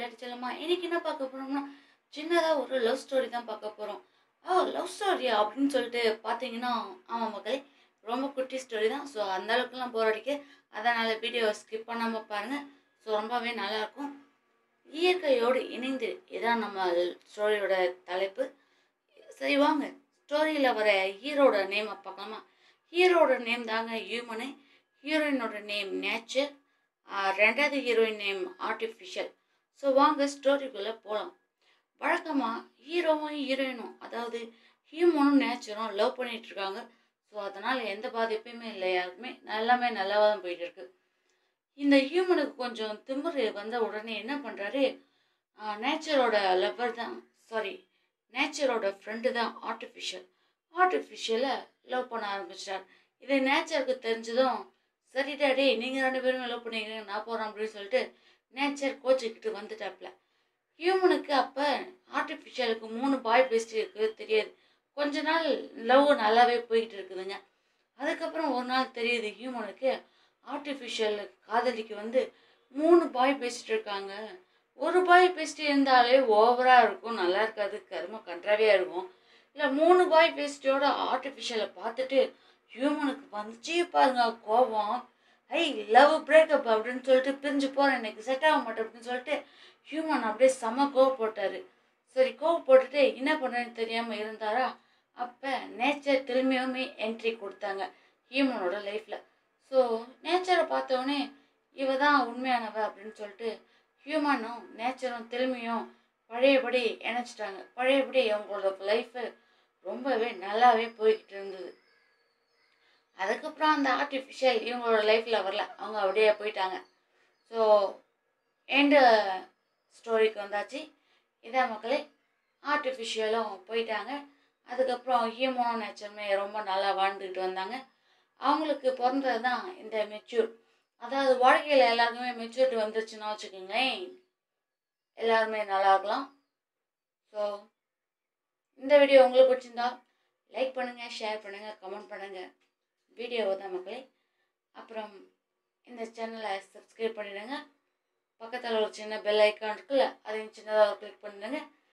விளையாட்டு செல்லம்மா இன்னைக்கு என்ன பார்க்க போறோம்னா சின்னதாக ஒரு லவ் ஸ்டோரி தான் பார்க்க போகிறோம் ஓ லவ் ஸ்டோரியா அப்படின்னு சொல்லிட்டு பார்த்தீங்கன்னா ஆமாம் மக்களே ரொம்ப குட்டி ஸ்டோரி தான் ஸோ அந்த அளவுக்குலாம் போர் அடிக்க அதனால் வீடியோவை ஸ்கிப் பண்ணாமல் பாருங்கள் ஸோ ரொம்பவே நல்லாயிருக்கும் இயற்கையோடு இணைந்து இதான் நம்ம ஸ்டோரியோட தலைப்பு சரி வாங்க ஸ்டோரியில் வர ஹீரோட நேமை பார்க்கலாமா ஹீரோட நேம் தாங்க ஹியூமனு ஹீரோயினோட நேம் நேச்சர் ரெண்டாவது ஹீரோயின் நேம் ஆர்டிஃபிஷியல் ஸோ வாங்க ஸ்டோரிக்குள்ளே போகலாம் வழக்கமாக ஹீரோவும் ஹீரோயினும் அதாவது ஹியூமனும் நேச்சரும் லவ் பண்ணிட்டு இருக்காங்க ஸோ அதனால் எந்த பாதிப்புமே இல்லை யாருக்குமே எல்லாமே நல்லா தான் போயிட்டு இருக்கு இந்த ஹியூமனுக்கு கொஞ்சம் திமிரு வந்த உடனே என்ன பண்ணுறாரு நேச்சரோட லவ்வர் தான் சாரி நேச்சரோட ஃப்ரெண்டு தான் ஆர்டிஃபிஷியல் ஆர்டிஃபிஷியலை லவ் பண்ண ஆரம்பிச்சிட்டார் இது நேச்சருக்கு தெரிஞ்சதும் சரி டாடி நீங்கள் ரெண்டு பேரும் லவ் பண்ணிக்கிறீங்க நான் போகிறேன் அப்படின்னு சொல்லிட்டு நேச்சர் கோச்சிக்கிட்டு வந்துட்டாப்ல ஹியூமனுக்கு அப்போ ஆர்டிஃபிஷியலுக்கு மூணு பாய் பெஸ்ட் இருக்குது தெரியாது கொஞ்ச நாள் லவ் நல்லாவே போய்கிட்டு இருக்குதுங்க அதுக்கப்புறம் ஒரு நாள் தெரியுது ஹியூமனுக்கு ஆர்டிஃபிஷியல் காதலிக்கு வந்து மூணு பாய் பெஸ்ட் இருக்காங்க ஒரு பாய் பெஸ்ட் இருந்தாலே ஓவராக இருக்கும் நல்லா இருக்காது கரும கன்றாவியாக இருக்கும் இல்லை மூணு பாய் பெஸ்ட்டோட ஆர்டிஃபிஷியலை பார்த்துட்டு ஹியூமனுக்கு வந்துச்சே பாருங்க கோபம் ஐ லவ் பிரேக்கப் அப்படின்னு சொல்லிட்டு பிரிஞ்சு போகிறேன் எனக்கு செட் ஆக மாட்டேன் அப்படின்னு சொல்லிட்டு ஹியூமன் அப்படியே செம்ம கோவப்பட்டாரு சரி கோவப்பட்டுட்டு என்ன பண்ணுறேன்னு தெரியாமல் இருந்தாரா அப்போ நேச்சர் திரும்பியுமே என்ட்ரி கொடுத்தாங்க ஹியூமனோட லைஃப்பில் ஸோ நேச்சரை பார்த்தோன்னே இவ தான் உண்மையானவ அப்படின்னு சொல்லிட்டு ஹியூமனும் நேச்சரும் திரும்பியும் பழையபடி இணைச்சிட்டாங்க பழையபடி அவங்களோட லைஃபு ரொம்பவே நல்லாவே போய்கிட்டு இருந்தது அதுக்கப்புறம் அந்த ஆர்டிஃபிஷியல் இவங்களோட லைஃப்பில் வரல அவங்க அப்படியே போயிட்டாங்க ஸோ எண்டு ஸ்டோரிக்கு வந்தாச்சு இதான் மக்களே ஆர்டிஃபிஷியலும் போயிட்டாங்க அதுக்கப்புறம் ஹியூமனும் நேச்சருமே ரொம்ப நல்லா வாழ்ந்துக்கிட்டு வந்தாங்க அவங்களுக்கு பிறந்தது தான் இந்த மெச்சூர் அதாவது வாழ்க்கையில் எல்லாருக்குமே மெச்சூரிட்டி வந்துருச்சுன்னா வச்சுக்கோங்களேன் எல்லாருமே நல்லா இருக்கலாம் ஸோ இந்த வீடியோ உங்களுக்கு பிடிச்சிருந்தா லைக் பண்ணுங்கள் ஷேர் பண்ணுங்கள் கமெண்ட் பண்ணுங்கள் வீடியோவை தான் மக்களே அப்புறம் இந்த சேனலை சப்ஸ்கிரைப் பண்ணிடுங்க பக்கத்தில் ஒரு சின்ன பெல் ஐக்கான் இருக்குல்ல அதையும் சின்னதாக கிளிக் பண்ணிடுங்க